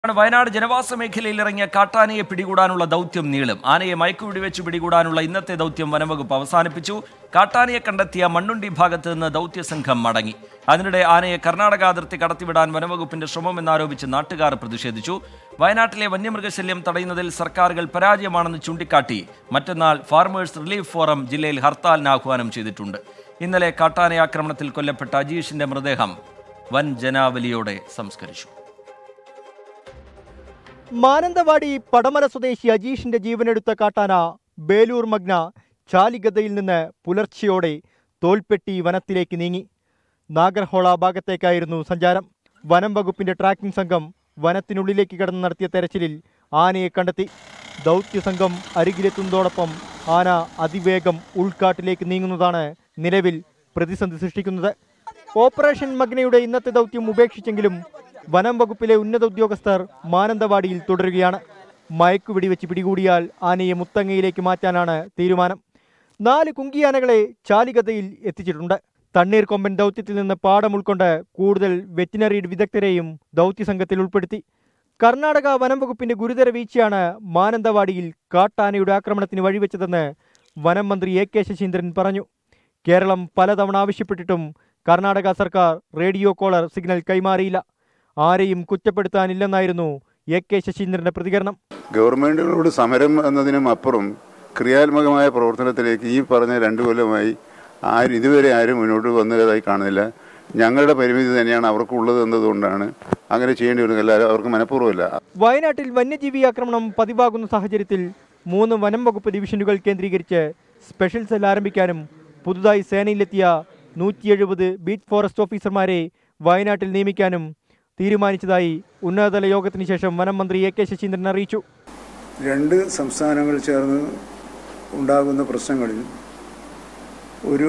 ആണ് വയനാട് ജനവാസ മേഖലയിൽ ഇറങ്ങിയ കാട്ടാനയെ പിടികൂടാനുള്ള ദൗത്യം നീളും ആനയെ മയക്കുവെടിവെച്ച് പിടികൂടാനുള്ള ഇന്നത്തെ ദൗത്യം വനംവകുപ്പ് അവസാനിപ്പിച്ചു കാട്ടാനയെ കണ്ടെത്തിയ മണ്ണുണ്ടി ഭാഗത്ത് നിന്ന് ദൗത്യസംഘം മടങ്ങി അതിനിടെ ആനയെ കർണാടക അതിർത്തി കടത്തിവിടാൻ വനംവകുപ്പിന്റെ ശ്രമമെന്നാരോപിച്ച് നാട്ടുകാർ പ്രതിഷേധിച്ചു വയനാട്ടിലെ വന്യമൃഗശല്യം തടയുന്നതിൽ സർക്കാരുകൾ പരാജയമാണെന്ന് ചൂണ്ടിക്കാട്ടി മറ്റന്നാൾ ഫാർമേഴ്സ് റിലീഫ് ഫോറം ജില്ലയിൽ ഹർത്താലിന് ആഹ്വാനം ചെയ്തിട്ടുണ്ട് ഇന്നലെ കാട്ടാന ആക്രമണത്തിൽ കൊല്ലപ്പെട്ട അജീഷിന്റെ മൃതദേഹം വൻ ജനാവലിയോടെ സംസ്കരിച്ചു മാനന്തവാടി പടമല സ്വദേശി അജീഷിന്റെ ജീവനെടുത്ത കാട്ടാന ബേലൂർ മഗ്ന ചാലിഗതയിൽ നിന്ന് പുലർച്ചെയോടെ തോൽപ്പെട്ടി വനത്തിലേക്ക് നീങ്ങി നാഗർഹോള ഭാഗത്തേക്കായിരുന്നു സഞ്ചാരം വനം വകുപ്പിന്റെ ട്രാക്കിംഗ് സംഘം വനത്തിനുള്ളിലേക്ക് കടന്ന് നടത്തിയ തെരച്ചിലിൽ ആനയെ കണ്ടെത്തി ദൗത്യസംഘം അരികിലെത്തുന്നതോടൊപ്പം ആന അതിവേഗം ഉൾക്കാട്ടിലേക്ക് നീങ്ങുന്നതാണ് നിലവിൽ പ്രതിസന്ധി സൃഷ്ടിക്കുന്നത് ഓപ്പറേഷൻ മഗ്നയുടെ ഇന്നത്തെ ദൗത്യം ഉപേക്ഷിച്ചെങ്കിലും വനം വകുപ്പിലെ ഉന്നത ഉദ്യോഗസ്ഥർ മാനന്തവാടിയിൽ തുടരുകയാണ് മയക്കുവെടി വെച്ച് പിടികൂടിയാൽ ആനയെ മുത്തങ്ങയിലേക്ക് മാറ്റാനാണ് തീരുമാനം നാല് കുങ്കിയാനകളെ ചാലികതയിൽ എത്തിച്ചിട്ടുണ്ട് തണ്ണീർക്കൊമ്പൻ ദൗത്യത്തിൽ നിന്ന് പാഠം ഉൾക്കൊണ്ട് കൂടുതൽ വെറ്റിനറി വിദഗ്ധരെയും ദൗത്യസംഘത്തിൽ ഉൾപ്പെടുത്തി കർണാടക വനം വകുപ്പിന്റെ ഗുരുതര വീഴ്ചയാണ് മാനന്തവാടിയിൽ കാട്ടാനയുടെ ആക്രമണത്തിന് വഴിവെച്ചതെന്ന് വനം മന്ത്രി എ കെ ശശീന്ദ്രൻ പറഞ്ഞു കേരളം പലതവണ ആവശ്യപ്പെട്ടിട്ടും കർണാടക സർക്കാർ റേഡിയോ കോളർ സിഗ്നൽ കൈമാറിയില്ല ആരെയും കുറ്റപ്പെടുത്താനില്ലെന്നായിരുന്നു എ കെ ശശീന്ദ്രന്റെ പ്രതികരണം ഗവൺമെന്റുകളോട് സമരം എന്നതിനും അപ്പുറം ക്രിയാത്മകമായ പ്രവർത്തനത്തിലേക്ക് ഈ പറഞ്ഞ രണ്ടു കൊല്ലമായി ആരും ഇതുവരെ ആരും മുന്നോട്ട് വന്നതായി കാണുന്നില്ല ഞങ്ങളുടെ പരിമിതി തന്നെയാണ് അവർക്കുള്ളത് എന്നതുകൊണ്ടാണ് അങ്ങനെ ചെയ്യേണ്ടി വരുന്നത് എല്ലാവരും അവർക്ക് മനഃപൂർവ്വമല്ല വയനാട്ടിൽ വന്യജീവി ആക്രമണം പതിവാകുന്ന സാഹചര്യത്തിൽ മൂന്ന് വനം വകുപ്പ് ഡിവിഷനുകൾ കേന്ദ്രീകരിച്ച് സ്പെഷ്യൽ സെൽ ആരംഭിക്കാനും പുതുതായി സേനയിലെത്തിയ നൂറ്റി എഴുപത് ബീറ്റ് ഫോറസ്റ്റ് ഓഫീസർമാരെ വയനാട്ടിൽ നിയമിക്കാനും തീരുമാനിച്ചതായി ഉന്നതതല യോഗത്തിന് ശേഷം വനം മന്ത്രി എ കെ ശശീന്ദ്രൻ അറിയിച്ചു രണ്ട് സംസ്ഥാനങ്ങൾ ചേർന്ന് ഉണ്ടാകുന്ന പ്രശ്നങ്ങളിൽ ഒരു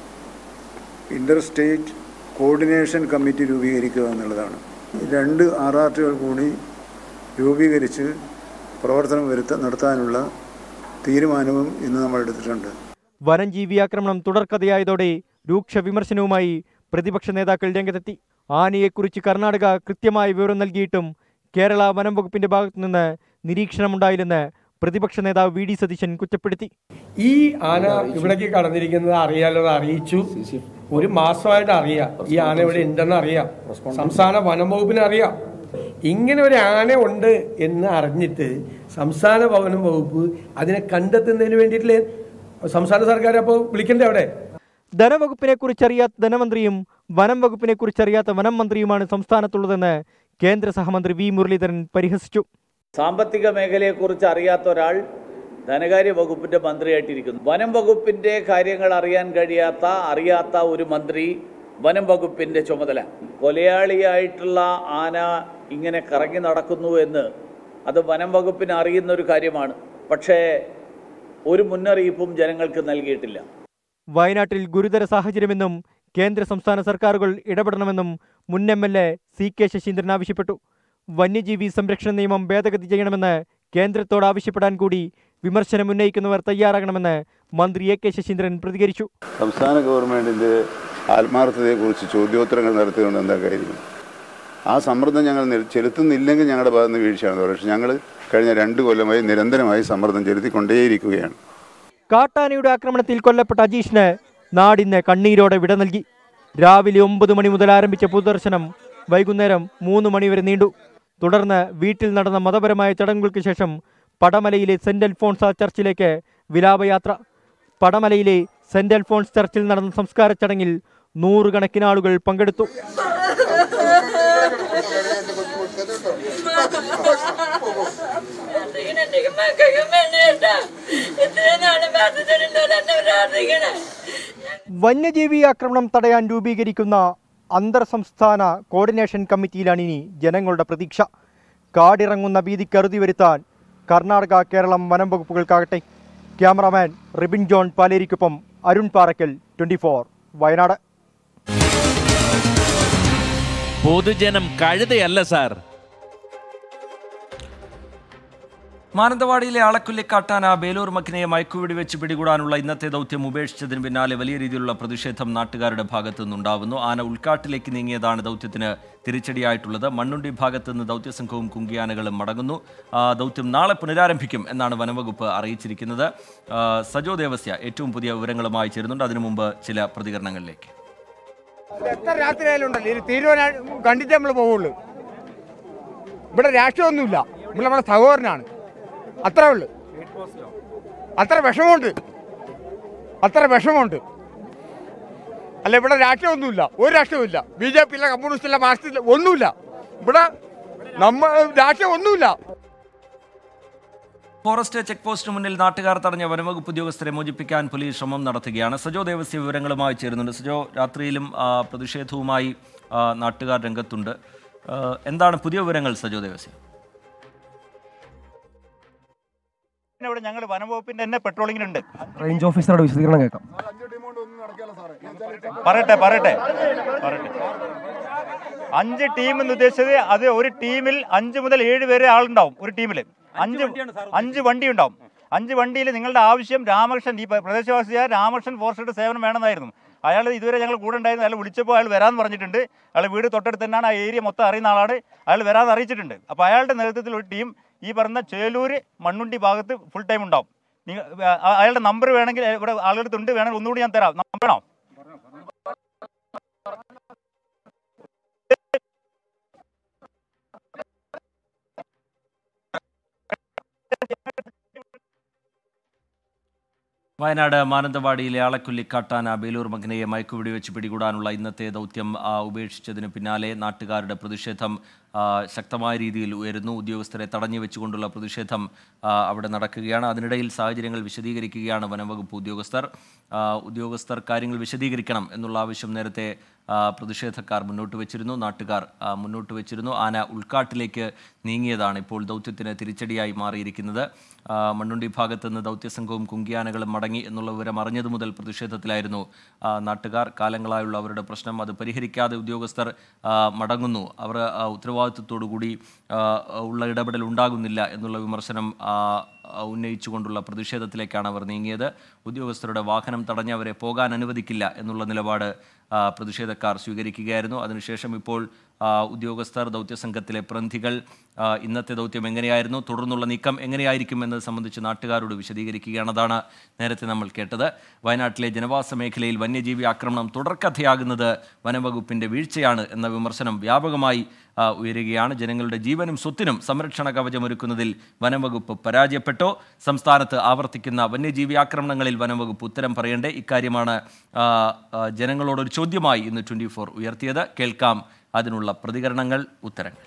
ഇൻ്റർ സ്റ്റേറ്റ് കോർഡിനേഷൻ കമ്മിറ്റി രൂപീകരിക്കുക എന്നുള്ളതാണ് രണ്ട് ആർ ആർ ടികൾ കൂടി രൂപീകരിച്ച് പ്രവർത്തനം വരുത്ത നടത്താനുള്ള തീരുമാനവും ഇന്ന് നമ്മൾ എടുത്തിട്ടുണ്ട് വനംജീവി ആക്രമണം തുടർക്കഥയായതോടെ രൂക്ഷ വിമർശനവുമായി പ്രതിപക്ഷ നേതാക്കൾ രംഗത്തെത്തി ആനയെക്കുറിച്ച് കർണാടക കൃത്യമായ വിവരം നൽകിയിട്ടും കേരള വനം വകുപ്പിന്റെ ഭാഗത്തുനിന്ന് നിരീക്ഷണമുണ്ടായില്ലെന്ന് പ്രതിപക്ഷ നേതാവ് വി ഡി സതീശൻ കുറ്റപ്പെടുത്തി ഈ ആന ഇവിടേക്ക് കടന്നിരിക്കുന്നത് അറിയാലോ അറിയിച്ചു ഒരു മാസമായിട്ട് അറിയാം ഈ ആന ഇവിടെ ഉണ്ടെന്ന് അറിയാം സംസ്ഥാന വനം വകുപ്പിന് അറിയാം ഇങ്ങനെ ഒരു ആന ഉണ്ട് എന്ന് അറിഞ്ഞിട്ട് സംസ്ഥാന വനം വകുപ്പ് അതിനെ കണ്ടെത്തുന്നതിന് വേണ്ടിയിട്ടില്ലേ സംസ്ഥാന സർക്കാർ അപ്പോൾ വിളിക്കണ്ടേ അവിടെ ധനവകുപ്പിനെ കുറിച്ചറിയാത്ത ധനമന്ത്രിയും വനം വകുപ്പിനെ കുറിച്ചറിയാത്ത വനം മന്ത്രിയുമാണ് സംസ്ഥാനത്തുള്ളതെന്ന് കേന്ദ്ര സഹമന്ത്രി വി മുരളീധരൻ പരിഹസിച്ചു സാമ്പത്തിക മേഖലയെക്കുറിച്ച് അറിയാത്ത ഒരാൾ ധനകാര്യ വകുപ്പിന്റെ മന്ത്രിയായിട്ടിരിക്കുന്നു വനം വകുപ്പിന്റെ കാര്യങ്ങൾ അറിയാൻ കഴിയാത്ത അറിയാത്ത ഒരു മന്ത്രി വനം വകുപ്പിന്റെ ചുമതല കൊലയാളിയായിട്ടുള്ള ആന ഇങ്ങനെ കറങ്ങി നടക്കുന്നു എന്ന് അത് വനം വകുപ്പിന് അറിയുന്ന ഒരു കാര്യമാണ് പക്ഷേ ഒരു മുന്നറിയിപ്പും ജനങ്ങൾക്ക് നൽകിയിട്ടില്ല വയനാട്ടിൽ ഗുരുതര സാഹചര്യമെന്നും കേന്ദ്ര സംസ്ഥാന സർക്കാരുകൾ ഇടപെടണമെന്നും മുൻ M L A C K Saseendran ആവശ്യപ്പെട്ടു വന്യജീവി സംരക്ഷണ നിയമം ഭേദഗതി ചെയ്യണമെന്ന് കേന്ദ്രത്തോട് ആവശ്യപ്പെടാൻ കൂടി വിമർശനം ഉന്നയിക്കുന്നവർ തയ്യാറാകണമെന്ന് മന്ത്രി എ കെ ശശീന്ദ്രൻ പ്രതികരിച്ചു സംസ്ഥാന ഗവൺമെന്റിന്റെ ആത്മാർത്ഥതയെക്കുറിച്ച് ചോദ്യോത്തരങ്ങൾ നടത്തിക്കൊണ്ട് എന്താ കാര്യം ആ സമ്മർദ്ദം ഞങ്ങൾ നി- ചെലുത്തുന്നില്ലെങ്കിൽ ഞങ്ങളുടെ ഭാഗത്ത് നിന്ന് വീഴ്ചയാണ് പക്ഷേ ഞങ്ങൾ കഴിഞ്ഞ രണ്ട് കൊല്ലമായി നിരന്തരമായി സമ്മർദ്ദം ചെലുത്തിക്കൊണ്ടേയിരിക്കുകയാണ് കാട്ടാനയുടെ ആക്രമണത്തിൽ കൊല്ലപ്പെട്ട അജീഷിന് നാടിന്ന് കണ്ണീരോടെ വിട നൽകി രാവിലെ ഒമ്പത് മണി മുതൽ ആരംഭിച്ച പൊതുദർശനം വൈകുന്നേരം മൂന്ന് മണിവരെ നീണ്ടു തുടർന്ന് വീട്ടിൽ നടന്ന മതപരമായ ചടങ്ങുകൾക്ക് ശേഷം പടമലയിലെ സെന്റ് അൽഫോൺസ ചർച്ചിലേക്ക് വിലാപയാത്ര പടമലയിലെ സെന്റ് അൽഫോൺസ് ചർച്ചിൽ നടന്ന സംസ്കാര ചടങ്ങിൽ നൂറുകണക്കിന് ആളുകൾ പങ്കെടുത്തു പ്രാർത്ഥിക്കണേ മക്കൾക്ക് വേണ്ടിയിട്ടാ ഇത്രയും നാള് പ്രാർത്ഥിച്ചിട്ടുണ്ടല്ലോ എന്നെ പ്രാർത്ഥിക്കണേ വന്യജീവി ആക്രമണം തടയാൻ രൂപീകരിക്കുന്ന അന്തർ സംസ്ഥാന കോർഡിനേഷൻ കമ്മിറ്റിയിലാണ് ഇനി ജനങ്ങളുടെ പ്രതീക്ഷ കാടിറങ്ങുന്ന ഭീതി കരുതി വരുത്താൻ കർണാടക കേരളം വനം വകുപ്പുകൾക്കാകട്ടെ ക്യാമറാമാൻ റിബിൻ ജോൺ പാലേരിക്കൊപ്പം അരുൺ പാറക്കൽ ട്വൻറ്റി വയനാട് പൊതുജനം കഴുതയല്ല സാർ മാനന്തവാടിയിലെ ആളക്കൊല്ലി കാട്ടാന ബേലൂർ മക്കിനെ മയക്കുവെടി വെച്ച് പിടികൂടാനുള്ള ഇന്നത്തെ ദൗത്യം ഉപേക്ഷിച്ചതിന് പിന്നാലെ വലിയ രീതിയിലുള്ള പ്രതിഷേധം നാട്ടുകാരുടെ ഭാഗത്തു നിന്നുണ്ടാവുന്നു ആന ഉൾക്കാട്ടിലേക്ക് നീങ്ങിയതാണ് ദൗത്യത്തിന് തിരിച്ചടിയായിട്ടുള്ളത് മണ്ണുണ്ടി ഭാഗത്ത് നിന്ന് ദൗത്യസംഘവും കുങ്കിയാനകളും മടങ്ങുന്നു ആ, ദൗത്യം നാളെ പുനരാരംഭിക്കും എന്നാണ് വനംവകുപ്പ് അറിയിച്ചിരിക്കുന്നത് ആ, സജോ ദേവസ്യ ഏറ്റവും പുതിയ വിവരങ്ങളുമായി ചേരുന്നുണ്ട് അതിനു മുമ്പ് ചില പ്രതികരണങ്ങളിലേക്ക് എത്ര രാത്രി ആയാലും ഉണ്ടല്ലോ ഇത് തീരുമാന കണ്ടിട്ടേ നമ്മൾ പോവുള്ളൂ ഇവിടെ രാഷ്ട്രീയമൊന്നുമില്ല നമ്മൾ നമ്മുടെ സഹോദരനാണ് അത്രേ ഉള്ളു അത്ര വിഷമമുണ്ട് അത്ര വിഷമമുണ്ട് അല്ല ഇവിടെ രാഷ്ട്രീയമൊന്നുമില്ല ഒരു രാഷ്ട്രീയമില്ല ബി ജെ പി ഇല്ല കമ്മ്യൂണിസ്റ്റ് ഇല്ല മാർക്സിസ്റ്റ് ഇല്ല ഒന്നുമില്ല ഇവിടെ നമ്മ രാഷ്ട്രീയം ഒന്നുമില്ല ഫോറസ്റ്റ് ചെക്ക് പോസ്റ്റിന് മുന്നിൽ നാട്ടുകാർ തടഞ്ഞ വനംവകുപ്പ് ഉദ്യോഗസ്ഥരെ മോചിപ്പിക്കാൻ പോലീസ് ശ്രമം നടത്തുകയാണ് സജോ ദേവസ്യ വിവരങ്ങളുമായി ചേരുന്നുണ്ട് സജോ രാത്രിയിലും ആ, പ്രതിഷേധവുമായി ആ, നാട്ടുകാർ രംഗത്തുണ്ട് ആ, എന്താണ് പുതിയ വിവരങ്ങൾ സജോ ദേവസ്യ ഇവിടെ ഞങ്ങൾ വനംവകുപ്പിന്റെ തന്നെ പെട്രോളിങ്ങിനുണ്ട് റേഞ്ച് ഓഫീസറുടെ വിശദീകരണം കേൾക്കാം പറയട്ടെ പറയട്ടെ പറയട്ടെ അഞ്ച് ടീം എന്ന് ഉദ്ദേശിച്ചത് അത് ഒരു ടീമിൽ അഞ്ച് മുതൽ ഏഴ് വരെ ആളുണ്ടാവും ഒരു ടീമിൽ അഞ്ച് അഞ്ച് വണ്ടി ഉണ്ടാവും അഞ്ച് വണ്ടിയിൽ നിങ്ങളുടെ ആവശ്യം രാമകൃഷ്ണൻ ഈ പ്രദേശവാസിയായ രാമകൃഷ്ണൻ ഫോറസ്റ്റുടെ സേവനം വേണമെന്നായിരുന്നു അയാൾ ഇതുവരെ ഞങ്ങൾ കൂടെ ഉണ്ടായിരുന്നു അയാൾ വിളിച്ചപ്പോൾ അയാൾ വരാമെന്ന് പറഞ്ഞിട്ടുണ്ട് അയാൾ വീട് തൊട്ടടുത്ത് തന്നെയാണ് ആ ഏരിയ മൊത്തം അറിയുന്ന ആളാണ് അയാൾ വരാമെന്ന് അറിയിച്ചിട്ടുണ്ട് അപ്പോൾ അയാളുടെ നേതൃത്വത്തിൽ ഒരു ടീം ഈ പറഞ്ഞ ചേലൂർ മണ്ണുണ്ടി ഭാഗത്ത് ഫുൾ ടൈം ഉണ്ടാവും നിങ്ങൾ ആ- അയാളുടെ നമ്പർ വേണമെങ്കിൽ ഇവിടെ ആളുകൾക്കുണ്ട് വേണമെങ്കിൽ ഒന്നുകൂടി ഞാൻ തരാം നമ്പർ വേണോ വയനാട് മാനന്തവാടിയിലെ ആളക്കൊല്ലി കാട്ടാന ബേലൂർ മകനയെ മയക്കുവെടി വെച്ച് പിടികൂടാനുള്ള ഇന്നത്തെ ദൗത്യം ആ, ഉപേക്ഷിച്ചതിന് പിന്നാലെ നാട്ടുകാരുടെ പ്രതിഷേധം ആ, ശക്തമായ രീതിയിൽ ഉയരുന്നു ഉദ്യോഗസ്ഥരെ തടഞ്ഞു വെച്ചുകൊണ്ടുള്ള പ്രതിഷേധം ആ, അവിടെ നടക്കുകയാണ് അതിനിടയിൽ സാഹചര്യങ്ങൾ വിശദീകരിക്കുകയാണ് വനംവകുപ്പ് ഉദ്യോഗസ്ഥർ ആ, ഉദ്യോഗസ്ഥർ കാര്യങ്ങൾ വിശദീകരിക്കണം എന്നുള്ള ആവശ്യം നേരത്തെ ആ, പ്രതിഷേധക്കാർ മുന്നോട്ട് വെച്ചിരുന്നു നാട്ടുകാർ ആ, മുന്നോട്ട് വെച്ചിരുന്നു ആന ഉൾക്കാട്ടിലേക്ക് നീങ്ങിയതാണ് ഇപ്പോൾ ദൗത്യത്തിന് തിരിച്ചടിയായി മാറിയിരിക്കുന്നത് ആ, മണ്ണുണ്ടി ഭാഗത്ത് നിന്ന് ദൗത്യസംഘവും കുങ്കിയാനകളും മടങ്ങി എന്നുള്ള വിവരം അറിഞ്ഞതു മുതൽ പ്രതിഷേധത്തിലായിരുന്നു ആ, നാട്ടുകാർ കാലങ്ങളായുള്ള അവരുടെ പ്രശ്നം അത് പരിഹരിക്കാതെ ഉദ്യോഗസ്ഥർ ആ, മടങ്ങുന്നു അവർ ആ, ഉത്തരവാദിത്വത്തോടു കൂടി ആ, ഉള്ള ഇടപെടൽ ഉണ്ടാകുന്നില്ല എന്നുള്ള വിമർശനം ആ, ആ, ഉന്നയിച്ചുകൊണ്ടുള്ള പ്രതിഷേധത്തിലേക്കാണ് അവർ നീങ്ങിയത് ഉദ്യോഗസ്ഥരുടെ വാഹനം തടഞ്ഞ് അവരെ പോകാൻ അനുവദിക്കില്ല എന്നുള്ള നിലപാട് ആ, പ്രതിഷേധക്കാർ സ്വീകരിക്കുകയായിരുന്നു അതിനുശേഷം ഇപ്പോൾ ആ, ഉദ്യോഗസ്ഥർ ദൗത്യസംഘത്തിലെ പ്രതിനിധികൾ ആ, ഇന്നത്തെ ദൗത്യം എങ്ങനെയായിരുന്നു തുടർന്നുള്ള നീക്കം എങ്ങനെയായിരിക്കും എന്നത് സംബന്ധിച്ച് നാട്ടുകാരോട് വിശദീകരിക്കുകയാണ് അതാണ് നേരത്തെ നമ്മൾ കേട്ടത് വയനാട്ടിലെ ജനവാസ മേഖലയിൽ വന്യജീവി ആക്രമണം തുടർക്കഥയാകുന്നത് വനംവകുപ്പിന്റെ വീഴ്ചയാണ് എന്ന വിമർശനം വ്യാപകമായി ആ, ഉയരുകയാണ് ജനങ്ങളുടെ ജീവനും സ്വത്തിനും സംരക്ഷണ കവചമൊരുക്കുന്നതിൽ വനംവകുപ്പ് പരാജയപ്പെട്ടോ സംസ്ഥാനത്ത് ആവർത്തിക്കുന്ന വന്യജീവി ആക്രമണങ്ങളിൽ വനംവകുപ്പ് ഉത്തരം പറയേണ്ടേ ഇക്കാര്യമാണ് ആ, ആ, ജനങ്ങളോടൊരു ചോദ്യമായി ഇന്ന് ട്വൻറ്റി ഫോർ ഉയർത്തിയത് കേൾക്കാം അതിനുള്ള പ്രതികരണങ്ങൾ ഉത്തരങ്ങൾ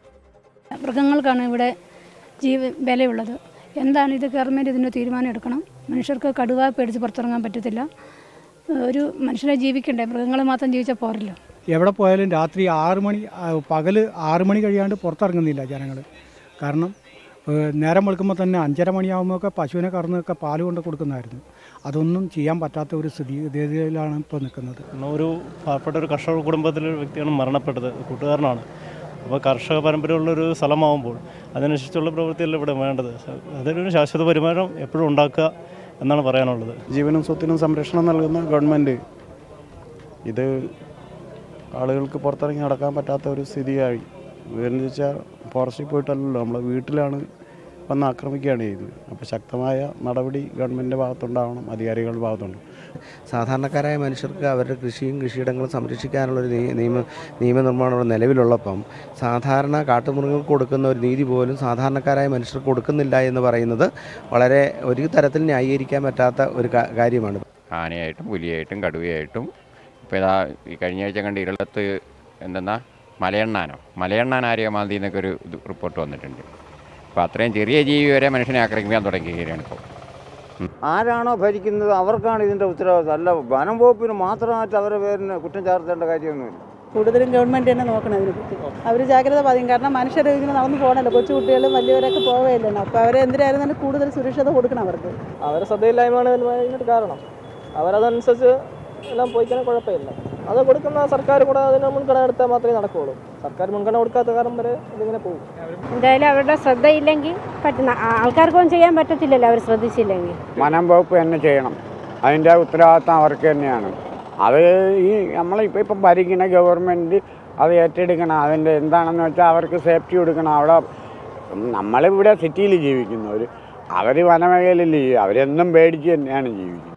മൃഗങ്ങൾക്കാണ് ഇവിടെ ജീവ വിലയുള്ളത് എന്താണ് ഇത് ഗവൺമെൻറ് ഇതിന് തീരുമാനം എടുക്കണം മനുഷ്യർക്ക് കടുവ പേടിച്ച് പുറത്തിറങ്ങാൻ പറ്റത്തില്ല ഒരു മനുഷ്യരെ ജീവിക്കണ്ടേ മൃഗങ്ങൾ മാത്രം ജീവിച്ചാൽ പോരല്ലോ എവിടെ പോയാലും രാത്രി ആറ് മണി പകൽ ആറ് മണി കഴിയാണ്ട് പുറത്തിറങ്ങുന്നില്ല ജനങ്ങൾ കാരണം ഏഹ്, നേരം വെളുക്കുമ്പോൾ തന്നെ അഞ്ചര മണിയാകുമ്പോഴൊക്കെ പശുവിനെ കറന്നൊക്കെ പാല് കൊണ്ട് കൊടുക്കുന്നതായിരുന്നു അതൊന്നും ചെയ്യാൻ പറ്റാത്ത ഒരു സ്ഥിതി ഗതിയിലാണ് ഇപ്പോൾ നിൽക്കുന്നത് ഒരു പാവപ്പെട്ട ഒരു കർഷക കുടുംബത്തിലെ ഒരു വ്യക്തിയാണ് മരണപ്പെട്ടത് കൂട്ടുകാരനാണ് അപ്പോൾ കർഷക പരമ്പരയുള്ളൊരു സ്ഥലമാകുമ്പോൾ അതിനനുസരിച്ചുള്ള പ്രവൃത്തിയല്ല ഇവിടെ വേണ്ടത് അതിനൊരു ശാശ്വത പരിഹാരം എപ്പോഴും ഉണ്ടാക്കുക എന്നാണ് പറയാനുള്ളത് ജീവനും സ്വത്തിനും സംരക്ഷണം നൽകുന്ന ഗവൺമെൻറ് ഇത് ആളുകൾക്ക് പുറത്തിറങ്ങി നടക്കാൻ പറ്റാത്ത ഒരു സ്ഥിതിയായി എന്ന് വെച്ചാൽ ഫോറസ്റ്റിൽ പോയിട്ടല്ലല്ലോ നമ്മൾ വീട്ടിലാണ് വന്ന് ആക്രമിക്കുകയാണ് ചെയ്യുന്നത് അപ്പോൾ ശക്തമായ നടപടി ഗവൺമെൻറ്റിൻ്റെ ഭാഗത്തുണ്ടാവണം അധികാരികളുടെ ഭാഗത്തുണ്ട് സാധാരണക്കാരായ മനുഷ്യർക്ക് അവരുടെ കൃഷിയും കൃഷിയിടങ്ങളും സംരക്ഷിക്കാനുള്ളൊരു നിയ- നിയമ നിയമനിർമ്മാണം ഇവിടെ നിലവിലുള്ളപ്പം സാധാരണ കാട്ടുമൃഗങ്ങൾക്ക് കൊടുക്കുന്ന ഒരു നീതി പോലും സാധാരണക്കാരായ മനുഷ്യർക്ക് കൊടുക്കുന്നില്ല എന്ന് പറയുന്നത് വളരെ ഒരു തരത്തിൽ ന്യായീകരിക്കാൻ പറ്റാത്ത ഒരു കാ- കാര്യമാണ് ആനയായിട്ടും പുലിയായിട്ടും കടുവയായിട്ടും ഇപ്പോൾ ഇതാ ഈ കഴിഞ്ഞ ആഴ്ച കണ്ട് ഇരളത്ത് എന്തെന്നാ മലയണ്ണാനോ മലയണ്ണാൻ ആരെയോ മാന്തി എന്നൊക്കെ ഒരു ഇത് റിപ്പോർട്ട് വന്നിട്ടുണ്ട് അപ്പോൾ അത്രയും ചെറിയ ജീവി വരെ മനുഷ്യനെ ആക്രമിക്കാൻ തുടങ്ങിയിരിക്കുകയാണ് ഇപ്പോൾ ആരാണോ ഭരിക്കുന്നത് അവർക്കാണ് ഇതിൻ്റെ ഉത്തരവാദിത്വം അല്ല വനം വകുപ്പിന് മാത്രമായിട്ട് അവരുടെ പേരിന് കുറ്റം ചാർത്തേണ്ട കാര്യമൊന്നുമില്ല കൂടുതലും ഗവൺമെൻറ് തന്നെ നോക്കണം അതിനെപ്പറ്റി അവർ ജാഗ്രത പാതിക്കും കാരണം മനുഷ്യർ ഇങ്ങനെ നടന്നു പോകണല്ലോ കൊച്ചു കുട്ടികളും വലിയവരൊക്കെ പോവുകയില്ലല്ലോ അപ്പോൾ അവരെ എന്തിനായിരുന്നാലും കൂടുതൽ സുരക്ഷിത കൊടുക്കണം അവർക്ക് അവരെ ശ്രദ്ധയില്ലായ്മയാണ് ഇതിന് കാരണം അവരതനുസരിച്ച് എല്ലാം പോയിക്കാൻ കുഴപ്പമില്ല അത് കൊടുക്കുന്ന സർക്കാർ കൂടെ അതിന് മുൻഗണന എടുത്താൽ മാത്രമേ നടക്കുകയുള്ളൂ സർക്കാർ മുൻഗണന കൊടുക്കാത്ത കാലം വരെ ഇതിങ്ങനെ പോകും എന്തായാലും അവരുടെ ശ്രദ്ധയില്ലെങ്കിൽ പറ്റുന്ന ആ- ആൾക്കാർക്കൊന്നും ചെയ്യാൻ പറ്റത്തില്ലല്ലോ അവർ ശ്രദ്ധിച്ചില്ലെങ്കിൽ വനം വകുപ്പ് തന്നെ ചെയ്യണം അതിൻ്റെ ഉത്തരവാദിത്തം അവർക്ക് തന്നെയാണ് അത് ഈ നമ്മളിപ്പോൾ ഇപ്പം ഭരിക്കുന്ന ഗവൺമെൻറ് അത് ഏറ്റെടുക്കണം അതിൻ്റെ എന്താണെന്ന് വെച്ചാൽ അവർക്ക് സേഫ്റ്റി കൊടുക്കണം അവിടെ നമ്മളിവിടെ സിറ്റിയിൽ ജീവിക്കുന്നവർ അവർ വനമേഖലയിൽ ജീവിക്കുക അവരെന്നും പേടിച്ച് തന്നെയാണ് ജീവിക്കുന്നത്